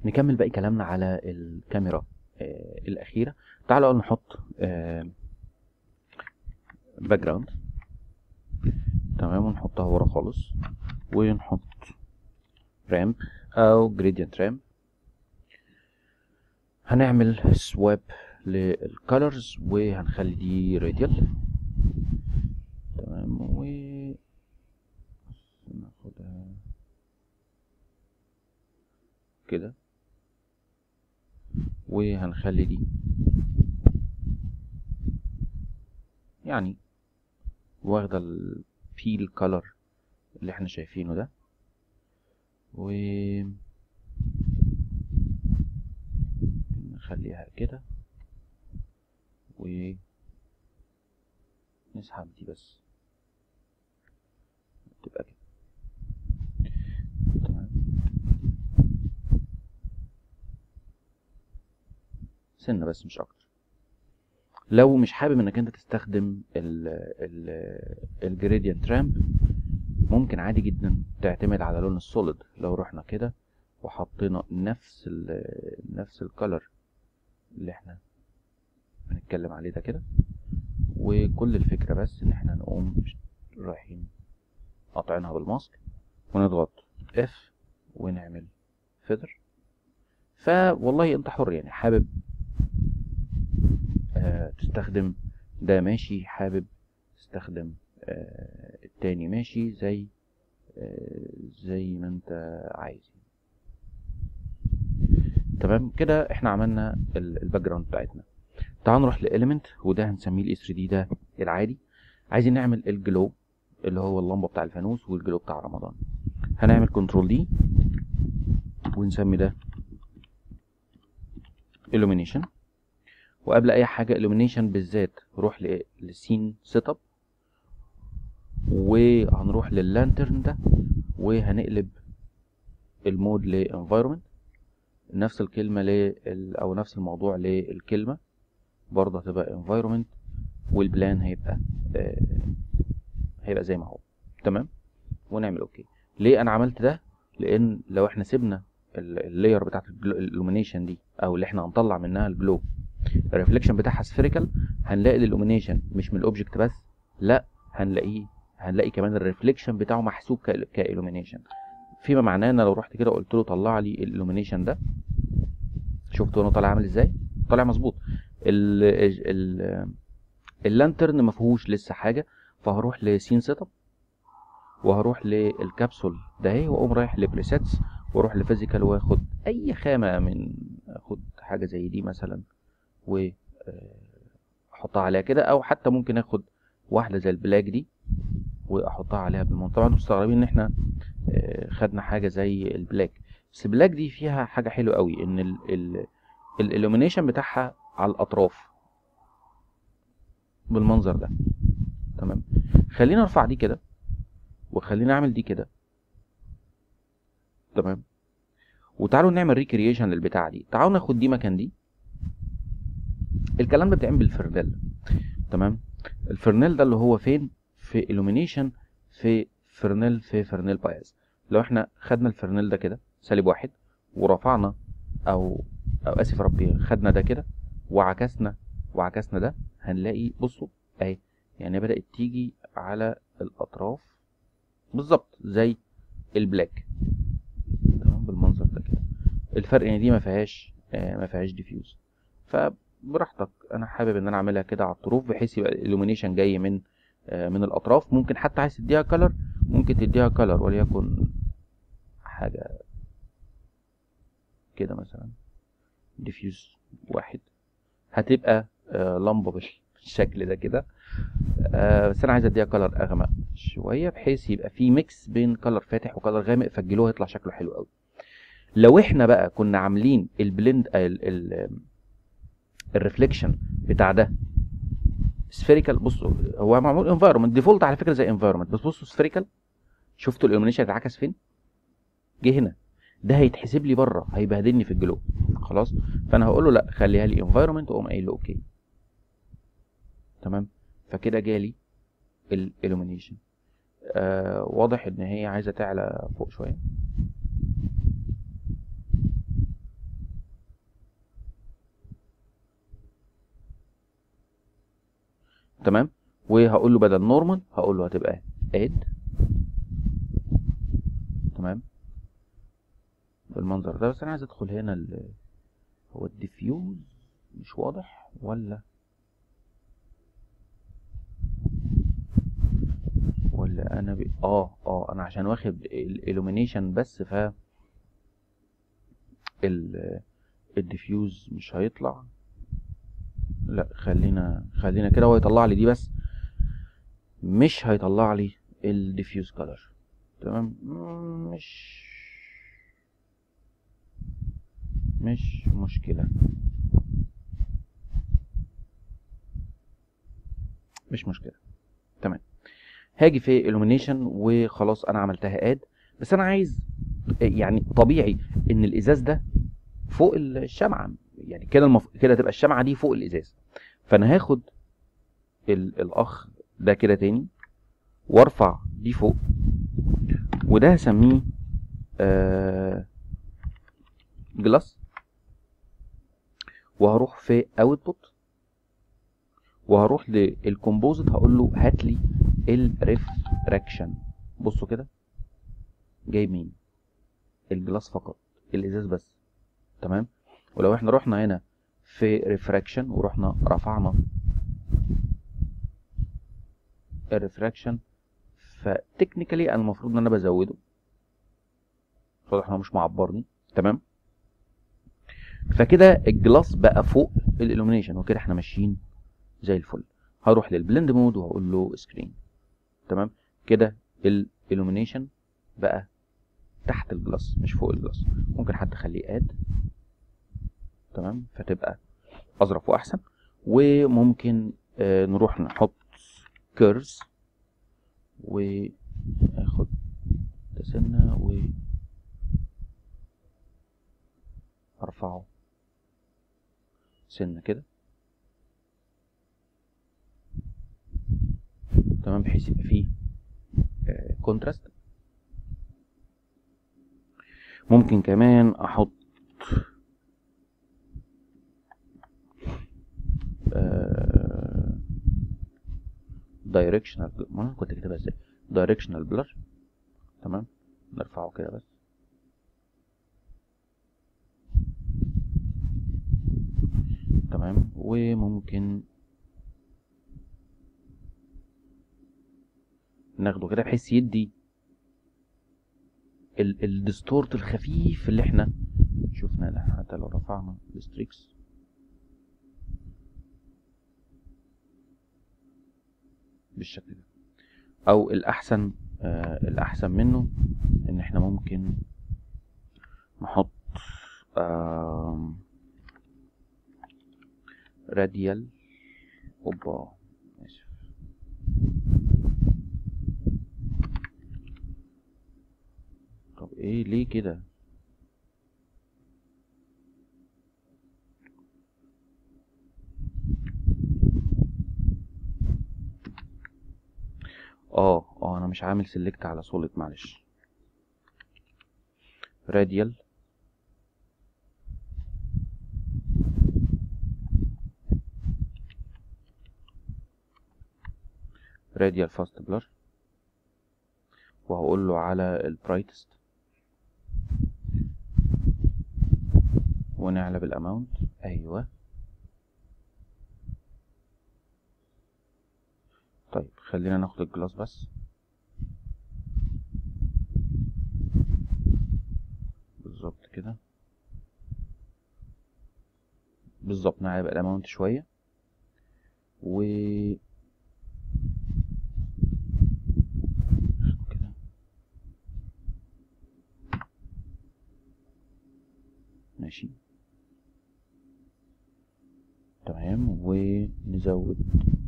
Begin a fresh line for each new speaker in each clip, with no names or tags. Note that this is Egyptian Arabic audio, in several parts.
نكمل باقي كلامنا على الكاميرا آه الاخيره تعالوا أول نحط باك جراوند تمام ونحطها ورا خالص ونحط رامب او جريدينت رامب هنعمل سواب للكالرز وهنخلي دي راديال تمام و ناخدها كده وهنخلي دي يعني واخدة البيل كولر اللي احنا شايفينه ده و نخليها كده و نسحب دي بس تبقى كده تمام سنة بس مش اكتر لو مش حابب انك انت تستخدم ال ال الجريدينت رامب ممكن عادي جدا تعتمد على لون السوليد لو رحنا كده وحطينا نفس ال نفس الكالر اللي احنا بنتكلم عليه ده كده وكل الفكرة بس ان احنا نقوم رايحين قاطعينها بالماسك ونضغط F ونعمل فيدر فوالله انت حر يعني حابب آه تستخدم ده ماشي حابب تستخدم آه التاني ماشي زي آه زي ما انت عايز تمام كده احنا عملنا الباك جراوند بتاعتنا تعال نروح لإليمنت وده هنسميه الاي 3 دي ده العادي عايزين نعمل الجلو اللي هو اللمبه بتاع الفانوس والجلو بتاع رمضان هنعمل كنترول دي ونسمي ده illumination وقبل اي حاجه illumination بالذات روح للسين سيت اب وهنروح لللانترن ده وهنقلب المود لانفايرمنت نفس الكلمه لل او نفس الموضوع للكلمه برضه هتبقى environment والبلان هيبقى آه هيبقى زي ما هو تمام ونعمل اوكي ليه انا عملت ده لان لو احنا سيبنا اللاير بتاعت الالومينيشن دي او اللي احنا هنطلع منها الجلو الريفليكشن بتاعها سفيريكال هنلاقي الالومينيشن مش من الاوبجكت بس لا هنلاقيه هنلاقي كمان الريفليكشن بتاعه محسوب كالومينيشن فيما معناه ان لو رحت كده قلت له طلع لي الالومينيشن ده شفتوا انا طالع عامل ازاي طالع مظبوط ال ال اللانترن ما فيهوش لسه حاجه فهروح لسين سيت اب وهروح للكبسول ده اهي واقوم رايح لبريسيتس واروح لفيزيكال واخد اي خامه من اخد حاجه زي دي مثلا و احطها عليها كده او حتى ممكن اخد واحده زي البلاك دي واحطها عليها بالمون طبعا انتوا مستغربين ان احنا خدنا حاجه زي البلاك بس البلاك دي فيها حاجه حلوه قوي ان ال ال الالومينيشن بتاعها على الاطراف بالمنظر ده تمام خلينا ارفع دي كده وخلينا اعمل دي كده تمام وتعالوا نعمل ريكرييشن للبتاعه دي تعالوا ناخد دي مكان دي الكلام ده بيتعمل بالفرنيل تمام الفرنيل ده اللي هو فين في illumination في فرنيل في فرنيل بايز لو احنا خدنا الفرنيل ده كده سالب واحد ورفعنا او او اسف ربي خدنا ده كده وعكسنا وعكسنا ده هنلاقي بصوا اهي يعني بدأت تيجي على الاطراف بالظبط زي البلاك تمام بالمنظر ده كده الفرق ان دي ما فيهاش آه ما فيهاش ديفيوز فبراحتك انا حابب ان انا اعملها كده على الطروف بحيث يبقى الالومينيشن جاي من آه من الاطراف ممكن حتى عايز تديها كلر ممكن تديها كلر وليكن حاجه كده مثلا ديفيوز واحد هتبقى آه لمبه بالشكل ده كده آه بس انا عايز اديها كلر اغمق شويه بحيث يبقى في ميكس بين كلر فاتح وكلر غامق فالجلو هيطلع شكله حلو قوي لو احنا بقى كنا عاملين البلند ال ال الريفليكشن بتاع ده سفيريكال بصوا هو معمول انفايرمنت ديفولت على فكره زي انفايرمنت بس بصوا سفيريكال شفتوا الالومنيشن اتعكس فين جه هنا ده هيتحسب لي بره هيبهدلني في الجلو خلاص فانا هقول له لا خليها لي انفايرمنت واقوم قايل له اوكي تمام فكده جالي الالومينيشن آه واضح ان هي عايزه تعلى فوق شويه تمام وهقول له بدل نورمال هقول له هتبقى اد تمام بالمنظر ده بس انا عايز ادخل هنا ال هو الديفيوز مش واضح ولا ولا انا ب... اه اه انا عشان واخد الالومينيشن بس ف ال الديفيوز مش هيطلع لا خلينا خلينا كده هو يطلع لي دي بس مش هيطلع لي الديفيوز كلر تمام مش مش مشكلة مش مشكلة تمام هاجي في illumination وخلاص انا عملتها اد بس انا عايز يعني طبيعي ان الازاز ده فوق الشمعة يعني كده المف... كده تبقى الشمعة دي فوق الازاز فانا هاخد ال... الاخ ده كده تاني وارفع دي فوق وده هسميه آه جلاس وهروح في اوتبوت وهروح للكومبوزيت هقول له هات لي الريفراكشن بصوا كده جاي مين الجلاس فقط الازاز بس تمام ولو احنا رحنا هنا في ريفراكشن ورحنا رفعنا الريفراكشن فتكنيكالي انا المفروض ان انا بزوده واضح انه مش معبرني تمام فكده الجلاس بقى فوق الالومينيشن وكده احنا ماشيين زي الفل هروح للبلند مود وهقول له سكرين تمام كده الالومينيشن بقى تحت الجلاس مش فوق الجلاس ممكن حتى اخليه اد تمام فتبقى اظرف واحسن وممكن آه نروح نحط كيرز واخد سنة و ارفعه سنة كده تمام بحيث يبقى فيه كونتراست ممكن كمان احط دايركشنال ما انا كنت كاتبها ازاي دايركشنال بلر تمام نرفعه كده بس تمام وممكن ناخده كده بحيث يدي الديستورت الخفيف اللي احنا شفنا ده حتى لو رفعنا الستريكس بالشكل ده او الاحسن آه الاحسن منه ان احنا ممكن نحط آه راديال اوبا اسف طب ايه ليه كده اه اه انا مش عامل سيلكت على سوليد معلش راديال راديال فاست بلر وهقول له على البرايتست ونعلى بالاماونت ايوه طيب خلينا ناخد الجلاس بس بالظبط كده بالظبط نعلى بقى الاماونت شويه و كده ماشي تمام ونزود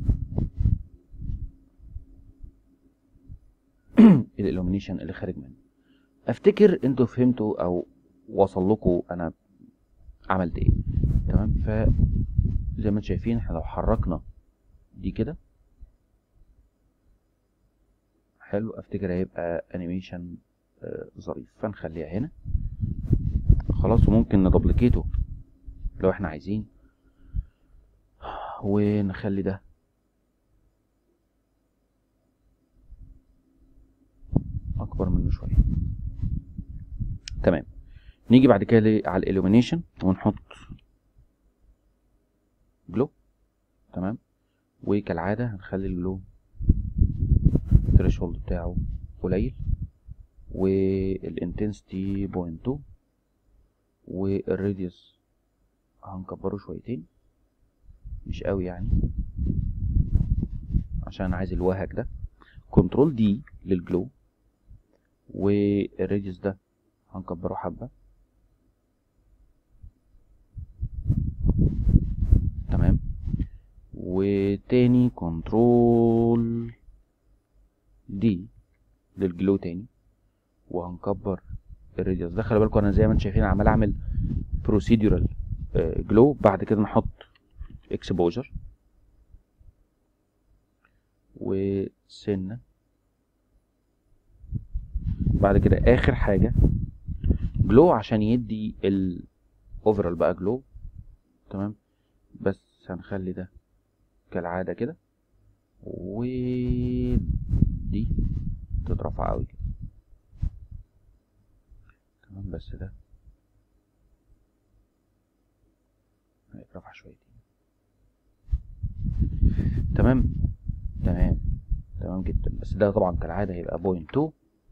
الالومينيشن اللي خارج منه افتكر انتوا فهمتوا او وصل لكم انا عملت ايه تمام ف زي ما انتم شايفين احنا لو حركنا دي كده حلو افتكر هيبقى انيميشن آه ظريف فنخليها هنا خلاص وممكن ندبليكيته لو احنا عايزين ونخلي ده اكبر منه شويه تمام نيجي بعد كده ل- على الالومينيشن ونحط جلو تمام وكالعاده هنخلي الجلو الثريشولد بتاعه قليل والانتنسيتي بوينت 2 والراديوس هنكبره شويتين مش قوي يعني عشان عايز الوهج ده كنترول دي للجلو والراديوس ده هنكبره حبة تمام وتاني كنترول دي للجلو تاني وهنكبر الراديوس ده خلي بالكم انا زي ما انتم شايفين عمال اعمل بروسيدورال جلو بعد كده نحط اكسبوجر وسنه بعد كده اخر حاجه جلو عشان يدي الاوفرال بقى جلو تمام بس هنخلي ده كالعاده كده ودي تترفع قوي كده تمام بس ده هيترفع شويتين تمام تمام تمام جدا بس ده طبعا كالعاده هيبقى بوينت 2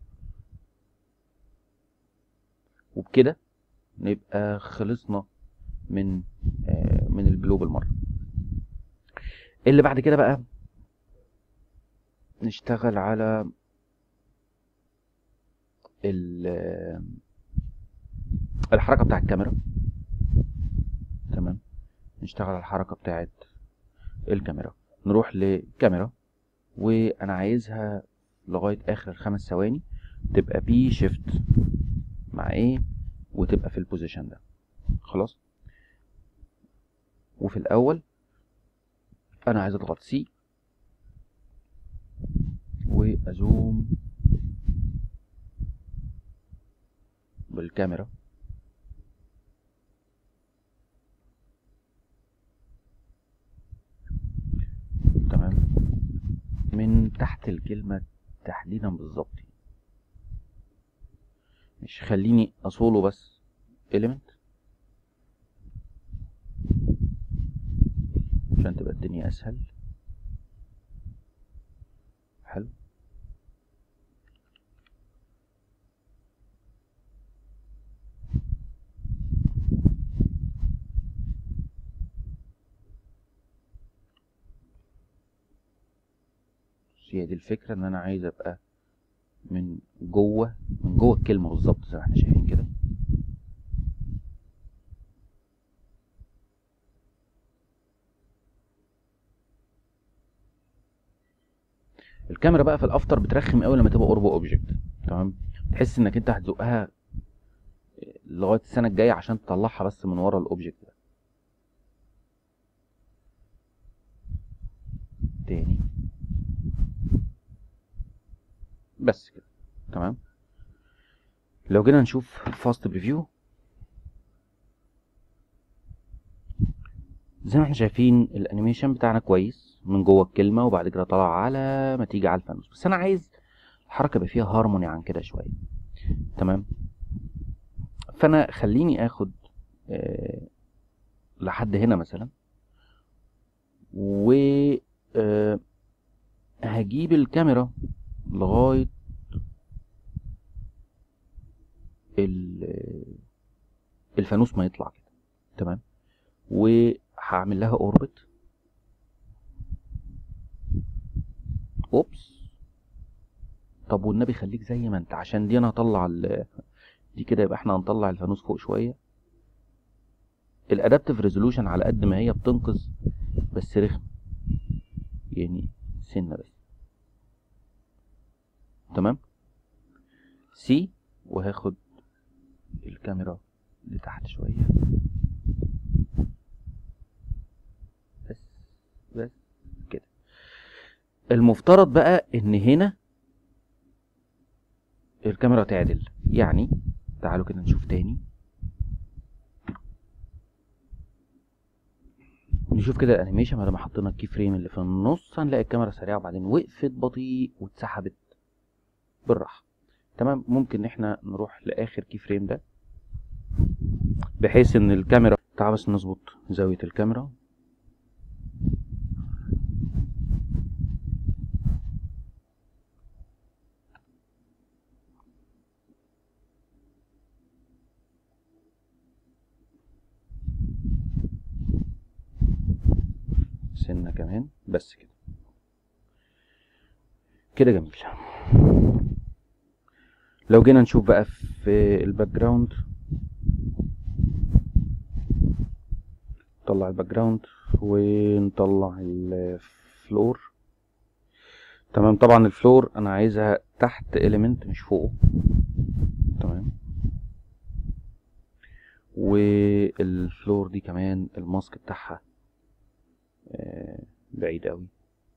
وبكده نبقى خلصنا من آه من الجلو بالمره اللي بعد كده بقى نشتغل على ال- الحركه بتاع الكاميرا تمام نشتغل على الحركه بتاعت الكاميرا نروح لكاميرا وانا عايزها لغايه اخر خمس ثواني تبقى بي شيفت مع ايه وتبقى في البوزيشن ده خلاص وفي الاول انا عايز اضغط سي وازوم بالكاميرا تمام من تحت الكلمة تحديدا بالظبط مش خليني اصوله بس element عشان تبقى الدنيا اسهل حلو هي دي الفكرة ان انا عايز ابقى من جوه من جوه الكلمة بالظبط زي ما احنا شايفين كده الكاميرا بقى في الافتر بترخم قوي لما تبقى قرب اوبجكت تمام تحس انك انت هتزقها لغايه السنه الجايه عشان تطلعها بس من ورا الاوبجكت ده تاني بس كده تمام لو جينا نشوف فاست بريفيو زي ما احنا شايفين الانيميشن بتاعنا كويس من جوه الكلمه وبعد كده طلع على ما تيجي على الفانوس بس انا عايز الحركه يبقى فيها هارموني عن كده شويه تمام فانا خليني اخد آه لحد هنا مثلا و آه هجيب الكاميرا لغايه ال- الفانوس ما يطلع كده تمام وهعمل لها اوربت اوبس طب والنبي خليك زي ما انت عشان دي انا هطلع ال- دي كده يبقى احنا هنطلع الفانوس فوق شويه الادابتيف ريزولوشن على قد ما هي بتنقذ بس رخم يعني سنه بس تمام سي وهاخد الكاميرا لتحت شويه بس بس كده المفترض بقى ان هنا الكاميرا تعدل يعني تعالوا كده نشوف تاني نشوف كده الانيميشن بعد ما حطينا الكي فريم اللي في النص هنلاقي الكاميرا سريعه وبعدين وقفت بطيء واتسحبت بالراحه تمام ممكن ان احنا نروح لاخر كي فريم ده بحيث ان الكاميرا تعال بس نظبط زاوية الكاميرا سنة كمان بس كده كده جميل لو جينا نشوف بقى في الباك جراوند نطلع الباك جراوند ونطلع الفلور تمام طبعا الفلور انا عايزها تحت اليمنت مش فوقه تمام والفلور دي كمان الماسك بتاعها آه، بعيد قوي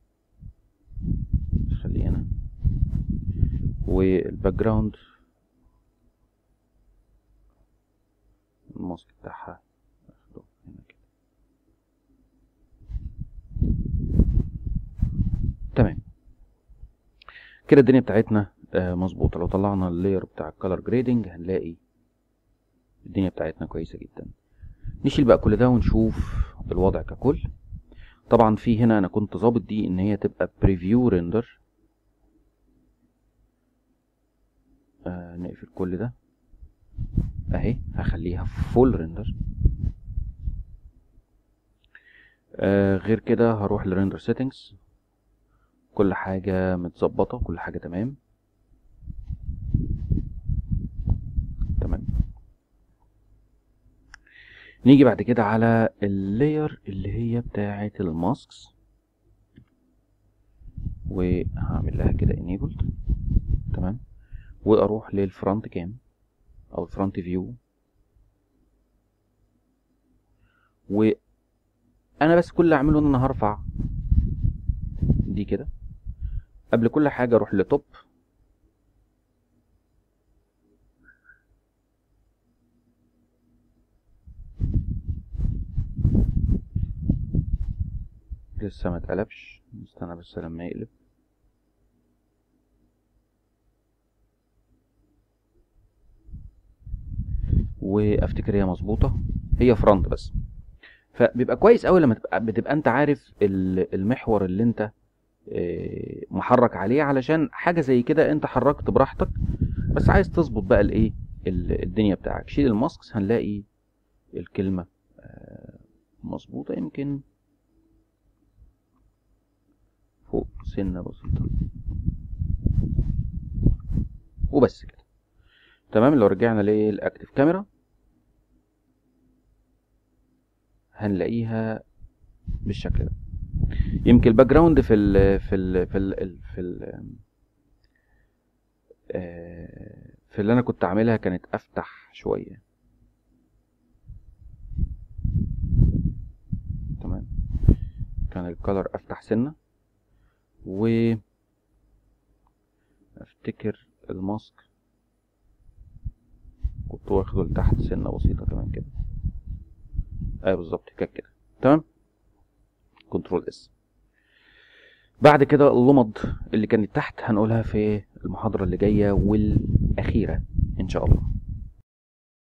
خليه هنا والباك جراوند الماسك بتاعها اخده هنا كده تمام كده الدنيا بتاعتنا آه، مظبوطه لو طلعنا اللاير بتاع الكالر جريدنج هنلاقي الدنيا بتاعتنا كويسه جدا نشيل بقى كل ده ونشوف الوضع ككل طبعا في هنا انا كنت ظابط دي ان هي تبقى بريفيو ريندر آه نقفل كل ده اهي هخليها فول ريندر آه غير كده هروح لريندر سيتنجز كل حاجة متظبطة كل حاجة تمام تمام نيجي بعد كده على اللاير اللي هي بتاعة الماسكس وهعمل لها كده enabled تمام واروح للفرونت كام او الفرونت فيو وانا بس كل اللي اعمله ان انا هرفع دي كده قبل كل حاجه اروح لتوب لسه ما اتقلبش نستنى بس لما يقلب وافتكر هي مظبوطه هي فرونت بس فبيبقى كويس قوي لما تبقى بتبقى انت عارف ال- المحور اللي انت آه، محرك عليه علشان حاجه زي كده انت حركت براحتك بس عايز تظبط بقى الايه ال- الدنيا بتاعك شيل الماسكس هنلاقي الكلمه آه، مظبوطه يمكن فوق سنه بسيطه وبس كده تمام لو رجعنا للاكتف كاميرا هنلاقيها بالشكل ده يمكن الباك جراوند في ال في ال في ال في ال آه، في اللي انا كنت عاملها كانت افتح شويه تمام كان الكالر افتح سنه و افتكر الماسك كنت واخده لتحت سنه بسيطه كمان كده ايوه بالظبط كده كده تمام كنترول اس بعد كده اللمض اللي كانت تحت هنقولها في المحاضرة اللي جاية والأخيرة إن شاء الله